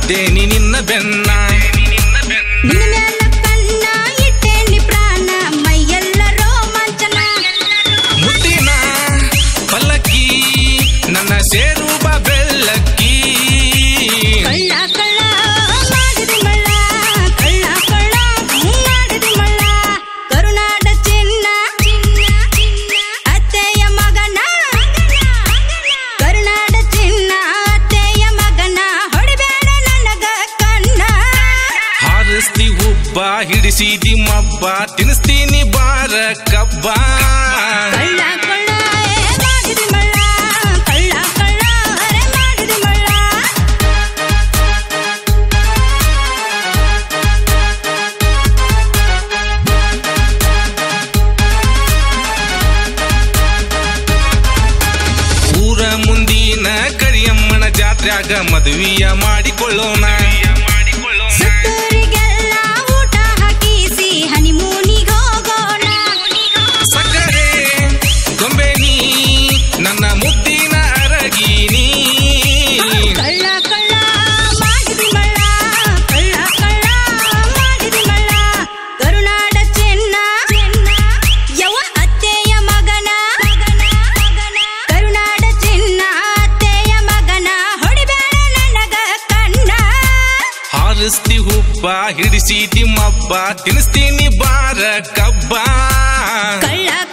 ಹತ್ತೇನಿ ನಿನ್ನ ಬೆನ್ನ ನಿನ್ನ ಮ್ಯಾಲ ಕಣ್ಣ ಇಟ್ಟೇನಿ ಪ್ರಾಣ ಮೈಯೆಲ್ಲ ರೋಮಾಂಚನ ಮುದ್ದಿನ ಪಲ್ಲಕ್ಕಿ ನನ್ನ ಸೇರುವ ಬೆಳ್ಳಕ್ಕಿ ಕಳ್ಳ ಕಳ್ಳ ಮಾಡಿದಿ ಮಳ್ಳ ಕಳ್ಳ ಕಳ್ಳ ಮಾಡಿದಿ ಮಳ್ಳ ಕರುನಾಡ ಚಿನ್ನ ಅತ್ತೆಯ ಮಗನ ಕರುನಾಡ ಚಿನ್ನ ಅತ್ತೆಯ ಮಗನ ಹೊಡಿಬೇಡ ನನಗ ಕಣ್ಣ ಹಾರಿಸ್ತಿ ಹುಬ್ಬ ಹಿಡಿಸಿದಿ ಮಬ್ಬ ತಿನ್ನಿಸ್ತೀನಿ ಬಾರ ಕಬ್ಬ ಕಳ್ಳ ಕಳ್ಳ ಏ ಮಾಡಿದಿ ಮಳ್ಳ ಕಳ್ಳ ಕಳ್ಳ ಅರೆ ಮಾಡಿದಿ ಮಳ್ಳ ಊರ ಮುಂದಿನ ಕರಿಯಮ್ಮನ ಜಾತ್ರ್ಯಾಗ ಮದುವೆಯ ಮಾಡಿಕೊಳ್ಳೋಣ ಸುತ್ತೂರಿಗೆಲ್ಲ ಊಟ ಹಾಕಿಸಿ ಹನಿಮೂನಿಗೆ ಹೋಗೋಣ ಸಕ್ಕರೆ ಗೊಂಬೆನಿ ನನ್ನ ಮುದ್ದಿನ ಅರಗಿನಿ ಕಳ್ಳ ಕಳ್ಳ ಮಾಡಿದಿ ಮಳ್ಳ ಕಳ್ಳ ಕಳ್ಳ ಮಾಡಿದಿ ಮಳ್ಳ ಕರುನಾಡ ಚೆನ್ನ ಯವ ಅತ್ತೆಯ ಮಗನ ಕರುನಾಡ ಚಿನ್ನ ಅತ್ತೆಯ ಮಗನ ಹೊಡಿಬೇಡ ನನಗ ಕಣ್ಣ ಹಾರಿಸ್ತಿ ಹುಬ್ಬ ಹಿಡಿಸಿದಿ ಮಬ್ಬ ತಿನ್ನಿಸ್ತೀನಿ ಬಾರ ಕಬ್ಬ ಕಳ್ಳ